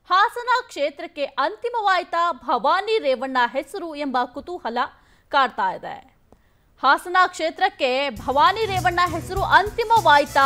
ಹಾಸನ ಕ್ಷೇತ್ರಕ್ಕೆ ಅಂತಿಮವಾಯ್ತಾ ಭವಾನಿ ರೇವಣ್ಣ ಹೆಸರು ಎಂಬ ಕುತೂಹಲ ಕಾಡ್ತಾ ಇದೆ ಹಾಸನ ಕ್ಷೇತ್ರಕ್ಕೆ ಭವಾನಿ ರೇವಣ್ಣ ಹೆಸರು ಅಂತಿಮವಾಯ್ತಾ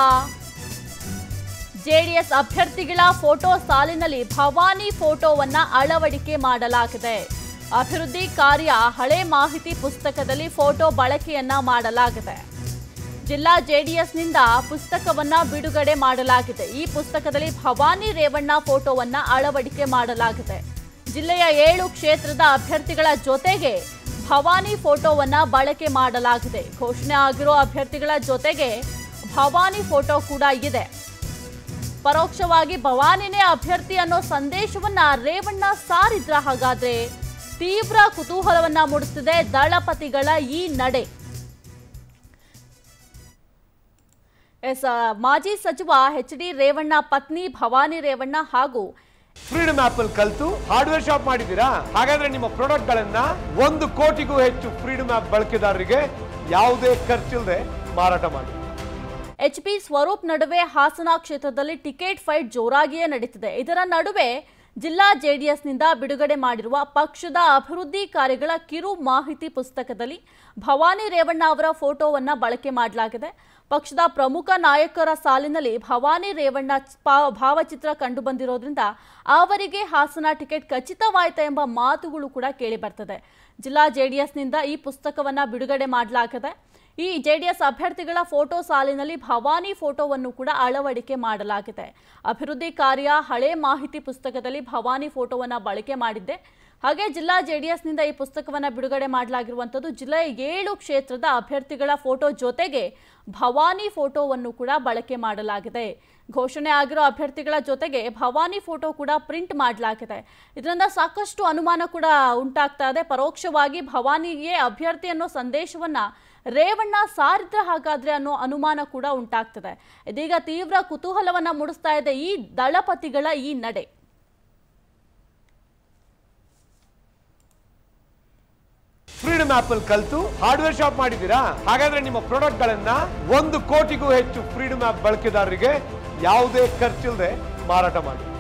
ಜೆಡಿಎಸ್ ಅಭ್ಯರ್ಥಿಗಳ ಫೋಟೋ ಸಾಲಿನಲ್ಲಿ ಭವಾನಿ ಫೋಟೋವನ್ನ ಅಳವಡಿಕೆ ಮಾಡಲಾಗಿದೆ ಅಭಿವೃದ್ಧಿ ಕಾರ್ಯ ಹಳೆ ಮಾಹಿತಿ ಪುಸ್ತಕದಲ್ಲಿ ಫೋಟೋ ಬಳಕೆಯನ್ನ ಮಾಡಲಾಗಿದೆ ಜಿಲ್ಲಾ ಜೆಡಿಎಸ್ನಿಂದ ಪುಸ್ತಕವನ್ನ ಬಿಡುಗಡೆ ಮಾಡಲಾಗಿದೆ ಈ ಪುಸ್ತಕದಲ್ಲಿ ಭವಾನಿ ರೇವಣ್ಣ ಫೋಟೋವನ್ನ ಅಳವಡಿಕೆ ಮಾಡಲಾಗಿದೆ ಜಿಲ್ಲೆಯ ಏಳು ಕ್ಷೇತ್ರದ ಅಭ್ಯರ್ಥಿಗಳ ಜೊತೆಗೆ ಭವಾನಿ ಫೋಟೋವನ್ನ ಬಳಕೆ ಮಾಡಲಾಗಿದೆ ಘೋಷಣೆ ಆಗಿರೋ ಅಭ್ಯರ್ಥಿಗಳ ಜೊತೆಗೆ ಭವಾನಿ ಫೋಟೋ ಕೂಡ ಇದೆ ಪರೋಕ್ಷವಾಗಿ ಭವಾನಿನೇ ಅಭ್ಯರ್ಥಿ ಅನ್ನೋ ಸಂದೇಶವನ್ನ ರೇವಣ್ಣ ಸಾರಿದ್ರ ಹಾಗಾದ್ರೆ ತೀವ್ರ ಕುತೂಹಲವನ್ನ ಮೂಡಿಸುತ್ತಿದೆ ದಳಪತಿಗಳ ಈ ನಡೆ ಎಸ್ ಆ, ಮಾಜಿ ಸಚಿವ ಎಚ್ ಡಿ ರೇವಣ್ಣ ಪತ್ನಿ ಭವಾನಿ ರೇವಣ್ಣ ಹಾಗೂ ಫ್ರೀಡಮ್ ಆಪ್ ಅಲ್ಲಿ ಕಲ್ತು ಹಾರ್ಡ್ವೇರ್ ಶಾಪ್ ಮಾಡಿದ್ದೀರಾ ಹಾಗಾದ್ರೆ ನಿಮ್ಮ ಪ್ರಾಡಕ್ಟ್ ಗಳನ್ನ ಒಂದು ಕೋಟಿಗೂ ಹೆಚ್ಚು ಫ್ರೀಡಮ್ ಆಪ್ ಬಳಕೆದಾರರಿಗೆ ಯಾವುದೇ ಖರ್ಚಿಲ್ಲದೆ ಮಾರಾಟ ಮಾಡಿ ಎಚ್ ಪಿ ಸ್ವರೂಪ್ ನಡುವೆ ಹಾಸನ ಕ್ಷೇತ್ರದಲ್ಲಿ ಟಿಕೆಟ್ ಫೈಟ್ ಜೋರಾಗಿಯೇ ನಡೀತಿದೆ ಇದರ ನಡುವೆ ಜಿಲ್ಲಾ ಜೆಡಿಎಸ್ನಿಂದ ಬಿಡುಗಡೆ ಮಾಡಿರುವ ಪಕ್ಷದ ಅಭಿವೃದ್ಧಿ ಕಾರ್ಯಗಳ ಕಿರು ಮಾಹಿತಿ ಪುಸ್ತಕದಲ್ಲಿ ಭವಾನಿ ರೇವಣ್ಣ ಅವರ ಫೋಟೋವನ್ನ ಬಳಕೆ ಮಾಡಲಾಗಿದೆ ಪಕ್ಷದ ಪ್ರಮುಖ ನಾಯಕರ ಸಾಲಿನಲ್ಲಿ ಭವಾನಿ ರೇವಣ್ಣ ಪಾ- ಭಾವಚಿತ್ರ ಕಂಡು ಬಂದಿರೋದ್ರಿಂದ ಅವರಿಗೆ ಹಾಸನ ಟಿಕೆಟ್ ಖಚಿತವಾಯಿತಾ ಎಂಬ ಮಾತುಗಳು ಕೂಡ ಕೇಳಿ ಬರ್ತದೆ ಜಿಲ್ಲಾ ಜೆಡಿಎಸ್ನಿಂದ ಈ ಪುಸ್ತಕವನ್ನ ಬಿಡುಗಡೆ ಮಾಡಲಾಗಿದೆ ಈ ಜೆಡಿಎಸ್ ಅಭ್ಯರ್ಥಿಗಳ ಫೋಟೋ ಸಾಲಿನಲ್ಲಿ ಭವಾನಿ ಫೋಟೋವನ್ನು ಕೂಡ ಅಳವಡಿಕೆ ಮಾಡಲಾಗಿದೆ ಅಭಿವೃದ್ಧಿ ಕಾರ್ಯ ಹಳೆ ಮಾಹಿತಿ ಪುಸ್ತಕದಲ್ಲಿ ಭವಾನಿ ಫೋಟೋವನ್ನ ಬಳಕೆ ಮಾಡಿದ್ದೆ ಹಾಗೆ ಜಿಲ್ಲಾ ಜೆಡಿಎಸ್ನಿಂದ ಈ ಪುಸ್ತಕವನ್ನ ಬಿಡುಗಡೆ ಮಾಡಲಾಗಿರುವಂಥದ್ದು ಜಿಲ್ಲೆಯ ಏಳು ಕ್ಷೇತ್ರದ ಅಭ್ಯರ್ಥಿಗಳ ಫೋಟೋ ಜೊತೆಗೆ ಭವಾನಿ ಫೋಟೋವನ್ನು ಕೂಡ ಬಳಕೆ ಮಾಡಲಾಗಿದೆ ಘೋಷಣೆ ಆಗಿರೋ ಅಭ್ಯರ್ಥಿಗಳ ಜೊತೆಗೆ ಭವಾನಿ ಫೋಟೋ ಕೂಡ ಪ್ರಿಂಟ್ ಮಾಡಲಾಗಿದೆ ಇದರಿಂದ ಸಾಕಷ್ಟು ಅನುಮಾನ ಕೂಡ ಉಂಟಾಗ್ತಾ ಇದೆ ಪರೋಕ್ಷವಾಗಿ ಭವಾನಿಗೆ ಅಭ್ಯರ್ಥಿ ಅನ್ನೋ ಸಂದೇಶವನ್ನ ರೇವಣ್ಣ ಸಾರಿದ್ರ ಹಾಗಾದ್ರೆ ಅನ್ನೋ ಅನುಮಾನ ಕೂಡ ಉಂಟಾಗ್ತದೆ ಇದೀಗ ತೀವ್ರ ಕುತೂಹಲವನ್ನ ಮೂಡಿಸ್ತಾ ಇದೆ ಈ ದಳಪತಿಗಳ ಈ ನಡೆ ಫ್ರೀಡಮ್ ಆಪ್ ಅಲ್ಲಿ ಕಲ್ತು ಹಾರ್ಡ್ವೇರ್ ಶಾಪ್ ಮಾಡಿದ್ದೀರಾ ಹಾಗಾದ್ರೆ ನಿಮ್ಮ ಪ್ರಾಡಕ್ಟ್ ಗಳನ್ನ ಒಂದು ಕೋಟಿಗೂ ಹೆಚ್ಚು ಫ್ರೀಡಮ್ ಆಪ್ ಬಳಕೆದಾರರಿಗೆ ಯಾವುದೇ ಖರ್ಚಿಲ್ಲದೆ ಮಾರಾಟ ಮಾಡಿ